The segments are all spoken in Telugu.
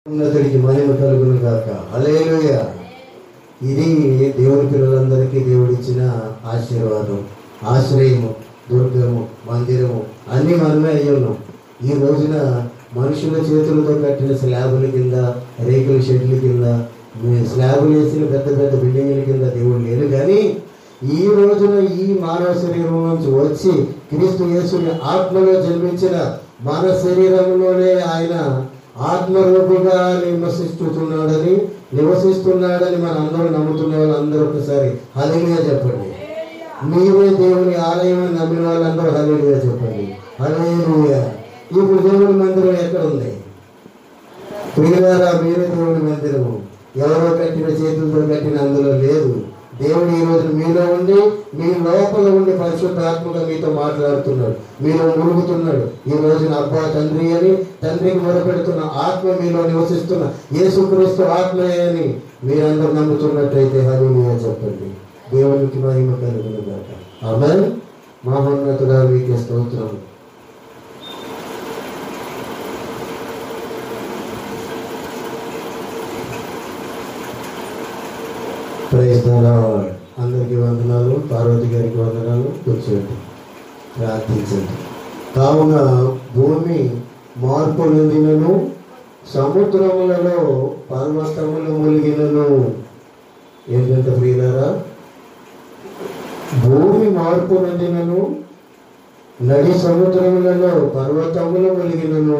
ఉన్నతుడికి మహిమ కలుగును గాక హల్లెలూయ ఇది దేవుని పిల్లలందరికీ దేవుడిచ్చిన ఆశీర్వాదం ఆశ్రయము దుర్గము మందిరము అన్నీ మనమే అయ్యి ఉన్నాం ఈ రోజున మనుషుల చేతులతో కట్టిన స్లాబుల కింద రేకుల షెడ్ల కింద మీ స్లాబులు వేసిన పెద్ద పెద్ద బిల్డింగ్ల కింద దేవుడు లేరు కానీ ఈ రోజున ఈ మానవ శరీరం నుంచి వచ్చి క్రీస్తు యేసుని ఆత్మలో జన్మించిన మన శరీరంలోనే ఆయన ఆత్మరూపిగా నివసిస్తున్నాడని నివసిస్తున్నాడని మన అందరూ నమ్ముతున్న వాళ్ళందరూ ఒకసారి హలిగా చెప్పండి మీరే దేవుని ఆలయం అని నమ్మిన వాళ్ళందరూ హలిగా చెప్పండి హలేలుయా ఇప్పుడు దేవుని మందిరం ఎక్కడ ఉంది ప్రియులారా మీరే దేవుని మందిరము ఎవరో కట్టిన చేతులతో కట్టిన అందులో లేదు దేవుడు ఈ రోజు మీలో ఉండి మీ లోపల ఉండి పరిశుద్ధాత్మగా మీతో మాట్లాడుతున్నాడు మీలో మునుగుతున్నాడు ఈ రోజున అబ్బా తండ్రి అని తండ్రికి మొదలుపెడుతున్న ఆత్మ మీలో నివసిస్తున్న యేసుక్రీస్తు ఆత్మయే అని మీరందరూ నమ్ముతున్నట్లయితే హలీలుయా చెప్పండి దేవునికి మహిమ కలుగును గాక ఆమె మహోన్నతుడా మీకే స్తోత్రం ప్రైజ్ ద లార్డ్. అందరికీ వందనాలు పార్వతి గారికి వందనాలు కూర్చోండి ప్రార్థించండి కావున భూమి మార్పు నొందినను సముద్రములలో పర్వతములు ములిగినను ఏంటంటే ప్రియులారా భూమి మార్పు నొందినను నడి సముద్రములలో పర్వతములు ములిగినను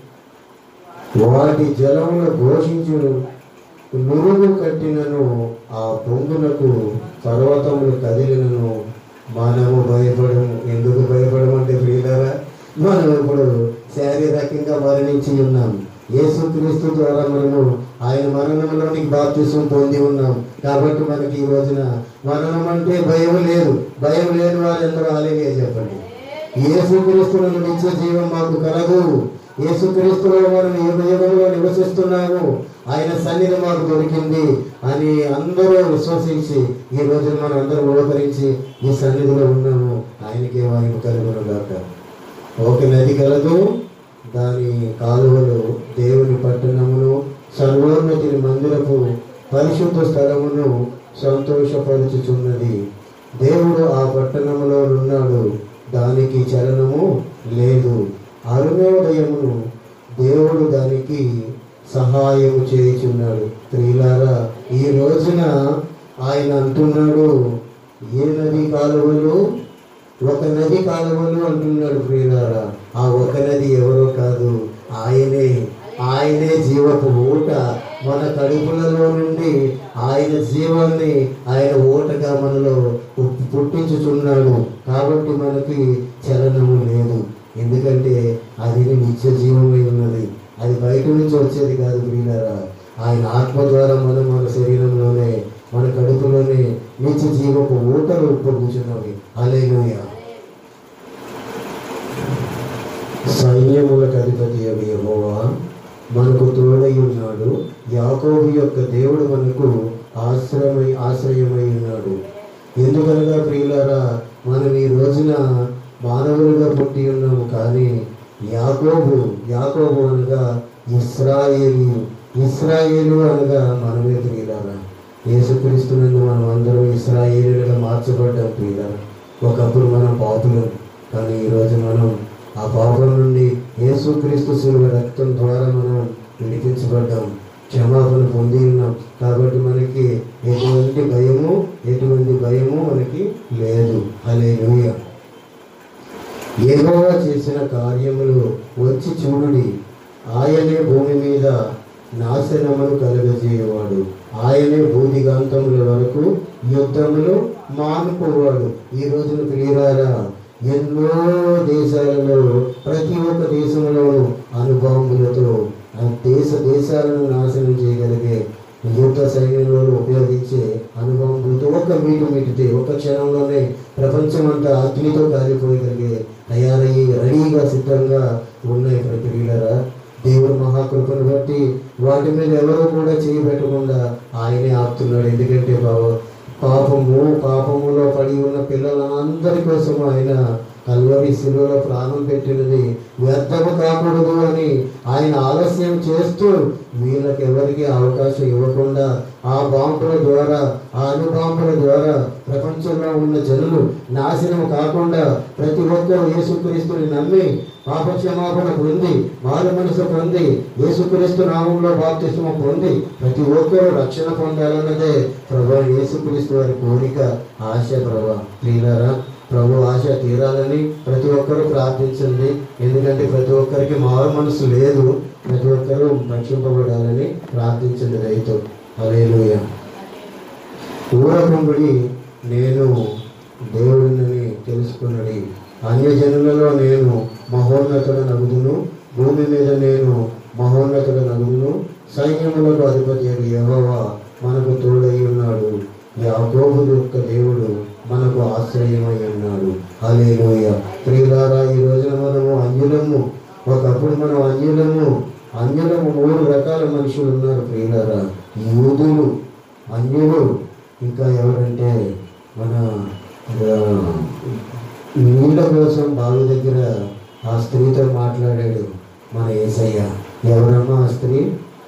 వాటి జలములు ఘోషించును నురుగు కట్టినను ఆ పొంగునకు పర్వతములు కదిలినను మనము భయపడము ఎందుకు భయపడమంటే ప్రియులారా మనం ఇప్పుడు శారీరకంగా మరణించి ఉన్నాం యేసుక్రీస్తు ద్వారా మనము ఆయన మరణంలోనికి బాప్తిసం పొంది ఉన్నాం కాబట్టి మనకి ఈ రోజున మరణం అంటే భయం లేదు భయం లేని వారు ఎందరో అలాగే చెప్పండి యేసుక్రీస్తులో నిత్య జీవం మాకు కలదు యేసుక్రీస్తులో మనం యుగ యుగంలో నివసిస్తున్నాము ఆయన సన్నిధి మాకు దొరికింది అని అందరూ విశ్వసించి ఈ రోజు మనం అందరం ఓకరించి ఈ సన్నిధిలో ఉన్నాము ఆయనకే వారికి కలుగును గాక ఒక నది కలదు దాని కాలువలు దేవుని పట్టణమును సర్వోన్నతిని మందిరపు పరిశుద్ధ స్థలమును సంతోషపరుచుచున్నది దేవుడు ఆ పట్టణములో ఉన్నాడు దానికి చలనము లేదు అరుణోదయమును దేవుడు దానికి సహాయము చేయుచున్నాడు ప్రియులారా ఈ రోజున ఆయన అంటున్నాడు ఏ నది కాలువలు ఒక నది కాలువలు అంటున్నాడు ప్రియులారా ఆ ఒక నది ఎవరో కాదు ఆయనే ఆయనే జీవపు ఊట మన కడుపులలో నుండి ఆయన జీవాన్ని ఆయన ఊటగా మనలో పు- పుట్టించుచున్నాడు కాబట్టి మనకి చలనము లేదు ఎందుకంటే అది నిత్య జీవమై ఉన్నది అది బయట నుంచి వచ్చేది కాదు ప్రియులారా ఆయన ఆత్మ ద్వారా మనం మన శరీరంలోనే మన కడుపులోనే నిత్య జీవపు ఊటలు పొందుచున్నవి అలేలుయా సైన్యములకు అధిపతి అవి యెహోవా మనకు తోడై ఉన్నాడు యాకోబు యొక్క దేవుడు మనకు ఆశ్రమై ఆశ్రయమై ఉన్నాడు ఎందుకనగా ప్రియులారా మనం ఈ రోజున మానవులుగా పుట్టి ఉన్నాము కానీ యాకోబు యాకోబు అనగా ఇస్రాయేలు ఇస్రాయేలు అనగా మనమే ప్రియులారా యేసుక్రీస్తునందు మనం అందరం ఇస్రాయేలుగా మార్చబడ్డాం ప్రియులారా ఒకప్పుడు మనం పాపులం కానీ ఈరోజు మనం ఆ పాపం నుండి యేసుక్రీస్తు శిలువ రక్తం ద్వారా మనం విడిపించబడ్డాం క్షమాపణ పొంది ఉన్నాం కాబట్టి మనకి ఎటువంటి భయము ఎటువంటి భయము మనకి లేదు అలే యెహోవా చేసిన కార్యములు వచ్చి చూడుడి ఆయనే భూమి మీద నాశనమును కలుగజేయవాడు ఆయనే భూదిగాంతముల వరకు యుద్ధములు మానుకోవాడు ఈ రోజున ప్రియురారా ఎన్నో దేశాలలో ప్రతి ఒక్క దేశంలోనూ అనుభవములతో ఆ దేశ దేశాలను నాశనం చేయగలిగే యుద్ధ సైన్యంలో ఉపయోగించే అనుభవంతో ఒక మీటు మీటితే ఒక క్షణంలోనే ప్రపంచమంతా అగ్నితో కాలిపోయగలిగే తయారయ్యి రెడీగా సిద్ధంగా ఉన్నాయి ప్రక్రియలరా దేవుడు మహాకృపను బట్టి వాటి మీద ఎవరు కూడా చేయబెట్టకుండా ఆయనే ఆపుతున్నాడు ఎందుకంటే బాబు పాపము పాపములో పడి ఉన్న పిల్లలందరి కోసం ఆయన కల్వరి శిలువలో ప్రాణం పెట్టినది వ్యర్థము కాకూడదు అని ఆయన ఆలస్యం చేస్తూ వీళ్ళకి ఎవరికి అవకాశం ఇవ్వకుండా ఆ బాంబుల ద్వారా ఆ అణుబాంబుల ద్వారా ప్రపంచంలో ఉన్న జనులు నాశనం కాకుండా ప్రతి ఒక్కరూ యేసుక్రీస్తుని నమ్మి పాపక్షమాపణ పొంది మారు మనసు పొంది యేసుక్రీస్తు నామంలో బాప్తిస్మ పొంది ప్రతి ఒక్కరూ రక్షణ పొందాలన్నదే ప్రభు యేసుక్రీస్తు వారి కోరిక ఆశ ప్రభు ప్రియులారా ప్రభు ఆశ తీరాలని ప్రతి ఒక్కరూ ప్రార్థించండి ఎందుకంటే ప్రతి ఒక్కరికి మారు మనసు లేదు ప్రతి ఒక్కరూ రక్షింపబడాలని ప్రార్థించండి రైతు అలేలుయ ఊరకుంగుడి నేను దేవుడిని తెలుసుకున్నది అన్యజనులలో నేను మహోన్నతుడ నగుదును భూమి మీద నేను మహోన్నతుడ నగుదును సైన్యములకు అధిపతి యెహోవా మనకు తోడై ఉన్నాడు యాకోబు యొక్క దేవుడు మనకు ఆశ్రయమై ఉన్నాడు హల్లెలూయా ప్రియులారా ఈ రోజున మనము అన్యులము ఒకప్పుడు మనం అన్యులము అన్యులము మూడు రకాల మనుషులు ఉన్నారు ప్రియులారా యూదులు అన్యులు ఇంకా ఎవరంటే మన ఆ, నీళ్ళ కోసం బావి దగ్గర ఆ స్త్రీతో మాట్లాడాడు మన ఏసయ్య ఎవరమ్మా ఆ స్త్రీ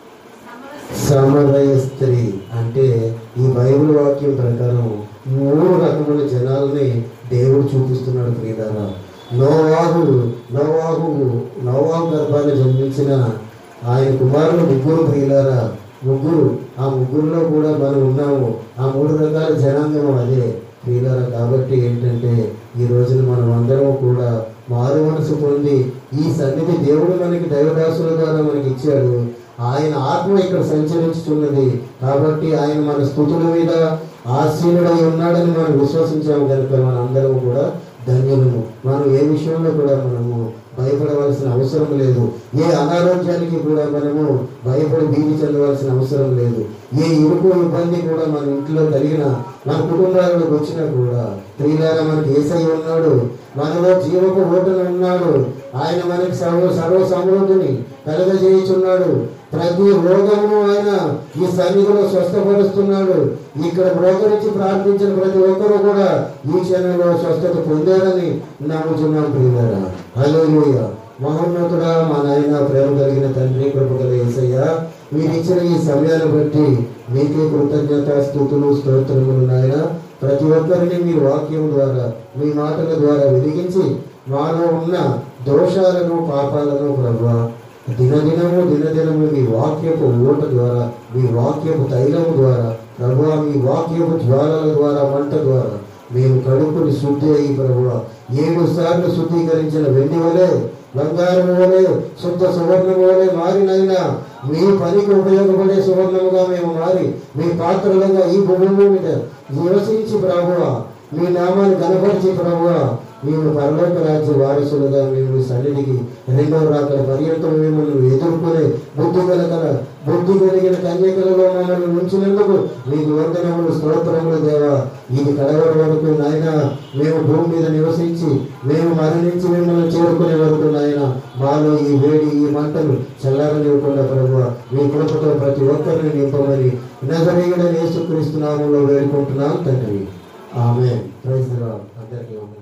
సమరయ స్త్రీ అంటే ఈ బైబిల్ వాక్యం ప్రకారం మూడు రకముల జనాల్ని దేవుడు చూపిస్తున్నాడు ప్రియులారా నోవాహు నోవాహు నోవాహు గర్భాన్ని జన్మించిన ఆయన కుమారులు ముగ్గురు ప్రియులారా ముగ్గురు ఆ ముగ్గురులో కూడా మనం ఉన్నాము ఆ మూడు రకాల జనాంగం అదే ప్రియులారా కాబట్టి ఏంటంటే ఈ రోజున మనం అందరం కూడా మారు మనసు పొంది ఈ సన్నిధి దేవుడు మనకి దైవదాసుల ద్వారా మనకి ఇచ్చాడు ఆయన ఆత్మ ఇక్కడ సంచరించుతున్నది కాబట్టి ఆయన మన స్థుతుల మీద ఆసీనుడై ఉన్నాడని మనం విశ్వసించాము కనుక మనందరం కూడా ధన్యులము మనం ఏ విషయంలో కూడా మనము భయపడవలసిన అవసరం లేదు ఏ అనారోగ్యానికి కూడా మనము భయపడి భీతి చెందవలసిన అవసరం లేదు ఏ ఇరుకు ఇబ్బంది కూడా మన ఇంట్లో కలిగిన మన కుటుంబాలకు వచ్చినా కూడా ప్రియులారా మనకి ఏసై ఉన్నాడు మనలో జీవపు ఓటను ఉన్నాడు ఆయన మనకి సర్వ సర్వ సమృద్ధిని కలుగజేయుచున్నాడు ప్రతి రోగము ఆయన ఈ సన్నిధిలో స్వస్థపరుస్తున్నాడు ఇక్కడ మోకరించి ప్రార్థించిన ప్రతి ఒక్కరూ కూడా ఈ క్షణంలో స్వస్థత పొందారని నమ్ముతున్నాం ప్రియులారా హల్లెలూయా మహోన్నతుడా మా నాయన ప్రేమ కలిగిన తండ్రి కృప గల యేసయ్య మీరు ఇచ్చిన ఈ సమయాన్ని బట్టి మీకే కృతజ్ఞత స్థుతులు స్తోత్రములు నాయన ప్రతి ఒక్కరిని మీ వాక్యం ద్వారా మీ మాటల ద్వారా వెలిగించి మాలో ఉన్న దోషాలను పాపాలను ప్రభా దినదినము దినదినము మీ వాక్యపు ఓట ద్వారా మీ వాక్యపు తైలము ద్వారా ప్రభు మీ వాక్యపు జ్వాలల ద్వారా మంట ద్వారా మేము కడుపుని శుద్ధి అయ్యి ప్రభు ఏడు సార్లు శుద్ధీకరించిన వెండి వలె బంగారం వలె శుద్ధ సువర్ణము వలె మారినైనా మీ పనికి ఉపయోగపడే సువర్ణముగా మేము మారి మీ పాత్రలుగా ఈ భూమి మీద నివసించి ప్రభువ మీ నామాన్ని కనపరిచి ప్రభువ మేము పరలోక రాజ్య వారసులుగా మేము మీ సన్నిధికి రెండవ రాకల పర్యంతం మిమ్మల్ని ఎదుర్కొనే బుద్ధి కలగల బుద్ధి కలిగిన కన్యకలలో మమ్మల్ని ఉంచినందుకు మీకు వందనములు స్తోత్రములు దేవా ఇది కలగడ వరకు నాయన మేము భూమి మీద నివసించి మేము మరణించి మిమ్మల్ని చేరుకునే వరకు నాయన మాలో ఈ వేడి ఈ మంటలు చల్లారనివ్వకుండా ప్రభు మీ కృపతో ప్రతి ఒక్కరిని నింపమని నగరీయుడ యేసుక్రీస్తు నామంలో వేడుకుంటున్నాం తండ్రి ఆమె ప్రైజ్ అందరికీ వందనాలు.